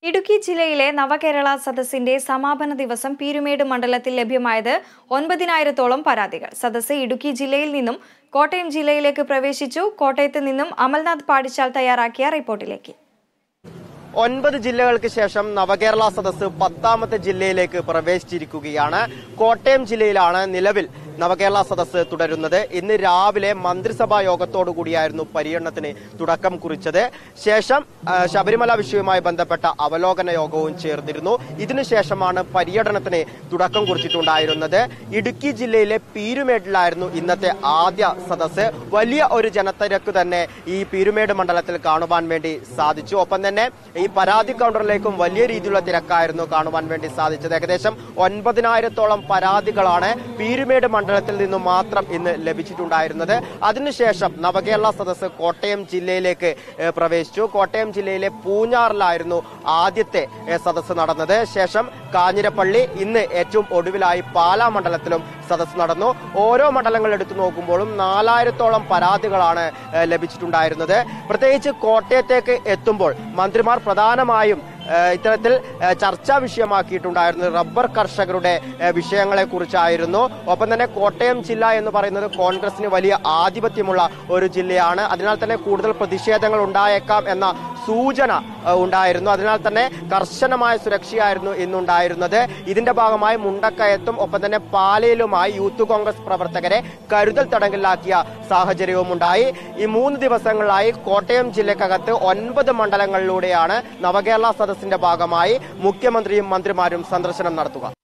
ഇടുക്കി ജില്ലയിലെ നവകേരള സദസ്സിന്റെ സമാപന ദിവസം പീരുമേട് മണ്ഡലത്തിൽ ലഭ്യമായത് ഒൻപതിനായിരത്തോളം പരാതികൾ സദസ്സ് ഇടുക്കി ജില്ലയിൽ നിന്നും കോട്ടയം ജില്ലയിലേക്ക് പ്രവേശിച്ചു കോട്ടയത്ത് നിന്നും അമൽനാഥ് പാടിച്ചാൽ തയ്യാറാക്കിയ റിപ്പോർട്ടിലേക്ക് ഒൻപത് ജില്ലകൾക്ക് ശേഷം നവകേരള സദസ്സ് പത്താമത്തെ ജില്ലയിലേക്ക് പ്രവേശിച്ചിരിക്കുകയാണ് കോട്ടയം ജില്ലയിലാണ് നിലവിൽ നവകേരള സദസ്സ് തുടരുന്നത് ഇന്ന് രാവിലെ മന്ത്രിസഭാ യോഗത്തോടു കൂടിയായിരുന്നു പര്യടനത്തിന് തുടക്കം കുറിച്ചത് ശേഷം ആ, ശബരിമല വിഷയവുമായി ബന്ധപ്പെട്ട അവലോകന യോഗവും ചേർന്നിരുന്നു ഇതിനുശേഷമാണ് പര്യടനത്തിന് തുടക്കം കുറിച്ചിട്ടുണ്ടായിരുന്നത് ഇടുക്കി ജില്ലയിലെ പീരുമേട്ടിലായിരുന്നു ഇന്നത്തെ ആദ്യ സദസ്സ് വലിയ ഒരു ജനത്തിരക്ക് തന്നെ ഈ പീരുമേട് മണ്ഡലത്തിൽ കാണുവാൻ വേണ്ടി സാധിച്ചു ഒപ്പം തന്നെ ഈ പരാതി കൗണ്ടറിലേക്കും വലിയ രീതിയിലുള്ള തിരക്കായിരുന്നു കാണുവാൻ വേണ്ടി സാധിച്ചത് ഏകദേശം ഒൻപതിനായിരത്തോളം പരാതികളാണ് പീരുമേട് മണ്ഡലത്തിൽ നിന്നും മാത്രം ഇന്ന് ലഭിച്ചിട്ടുണ്ടായിരുന്നത് അതിനുശേഷം നവകേരള സദസ്സ് കോട്ടയം ജില്ലയിലേക്ക് ഏഹ്, പ്രവേശിച്ചു കോട്ടയം ജില്ലയിലെ പൂഞ്ഞാറിലായിരുന്നു ആദ്യത്തെ ഏഹ്, സദസ്സ് നടന്നത് ശേഷം കാഞ്ഞിരപ്പള്ളി ഇന്ന് ഏറ്റവും ഒടുവിലായി പാലാ മണ്ഡലത്തിലും സദസ്സ് നടന്നു ഓരോ മണ്ഡലങ്ങൾ എടുത്തു നോക്കുമ്പോഴും നാലായിരത്തോളം പരാതികളാണ് ഏഹ്, ലഭിച്ചിട്ടുണ്ടായിരുന്നത് പ്രത്യേകിച്ച് കോട്ടയത്തേക്ക് എത്തുമ്പോൾ മന്ത്രിമാർ പ്രധാനമായും ഏഹ്, ഇത്തരത്തിൽ ഏഹ്, ചർച്ചാ വിഷയമാക്കിയിട്ടുണ്ടായിരുന്നത് റബ്ബർ കർഷകരുടെ ഏഹ്, വിഷയങ്ങളെ കുറിച്ചായിരുന്നു ഒപ്പം തന്നെ കോട്ടയം ജില്ല എന്ന് പറയുന്നത് കോൺഗ്രസിന് വലിയ ആധിപത്യമുള്ള ഒരു ജില്ലയാണ് അതിനാൽ തന്നെ കൂടുതൽ പ്രതിഷേധങ്ങൾ ഉണ്ടായേക്കാം എന്ന സൂചന ഏഹ്, ഉണ്ടായിരുന്നു അതിനാൽ തന്നെ കർശനമായ സുരക്ഷയായിരുന്നു ഇന്നുണ്ടായിരുന്നത് ഇതിന്റെ ഭാഗമായി മുണ്ടക്കയത്തും ഒപ്പം തന്നെ പാലയിലുമായി യൂത്ത് കോൺഗ്രസ് പ്രവർത്തകരെ കരുതൽ തടങ്കലിലാക്കിയ സാഹചര്യവും ഉണ്ടായി ഈ മൂന്ന് ദിവസങ്ങളിലായി കോട്ടയം ജില്ലക്കകത്ത് ഒൻപത് മണ്ഡലങ്ങളിലൂടെയാണ് നവകേരള സദസ്സിന്റെ ഭാഗമായി മുഖ്യമന്ത്രിയും മന്ത്രിമാരും സന്ദർശനം നടത്തുക